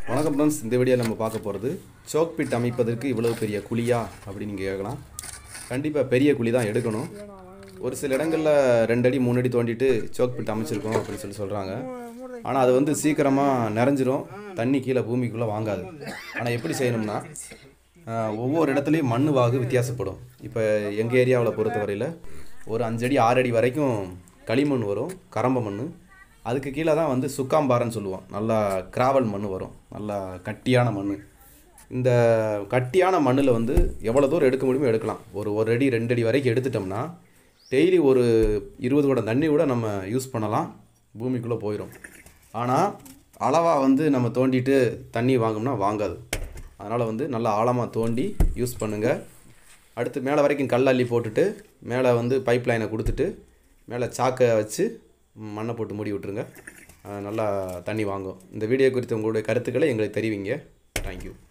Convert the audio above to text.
வணக்கம் ஃப்ரெண்ட்ஸ் இந்த வீடியோ நம்ம பார்க்க போகிறது சோக் பிட் அமைப்பதற்கு இவ்வளவு பெரிய குழியா அப்படின்னு நீங்கள் கேட்கலாம் கண்டிப்பாக பெரிய குழி தான் எடுக்கணும் ஒரு சில இடங்களில் ரெண்டு அடி மூணு அடி தோண்டிட்டு சோக் பிட் அமைச்சிருக்கோம் அப்படின்னு சொல்லி சொல்கிறாங்க ஆனால் அது வந்து சீக்கிரமாக நிறைஞ்சிரும் தண்ணி கீழே பூமிக்குள்ளே வாங்காது ஆனால் எப்படி செய்யணும்னா ஆஹ், ஒவ்வொரு இடத்துலையும் மண் வாகு வித்தியாசப்படும் இப்போ எங்கள் ஏரியாவில் பொறுத்தவரையில் ஒரு அஞ்சடி ஆறு அடி வரைக்கும் களிமண் வரும் கரம்ப மண் அதுக்கு கீழே தான் வந்து சுக்காம்பாறைன்னு சொல்லுவோம் நல்லா கிராவல் மண் வரும் நல்லா கட்டியான மண் இந்த கட்டியான மண்ணில் வந்து எவ்வளோ தூரம் எடுக்க முடியுமோ எடுக்கலாம் ஒரு ஒரு அடி ரெண்டு அடி வரைக்கும் எடுத்துட்டோம்னா டெய்லி ஒரு இருபது கூட தண்ணி கூட நம்ம யூஸ் பண்ணலாம் பூமிக்குள்ளே போயிடும் ஆனால் அளவாக வந்து நம்ம தோண்டிட்டு தண்ணி வாங்கணும்னா வாங்காது அதனால் வந்து நல்லா ஆழமாக தோண்டி யூஸ் பண்ணுங்கள் அடுத்து மேலே வரைக்கும் கல் அள்ளி போட்டுட்டு மேலே வந்து பைப் லைனை கொடுத்துட்டு மேலே சாக்கை வச்சு மண்ணை போட்டு மூடி விட்டுருங்க அஹ் நல்லா தண்ணி வாங்கும் இந்த வீடியோ குறித்த உங்களுடைய கருத்துக்களை எங்களுக்கு தெரிவிங்க தேங்க்யூ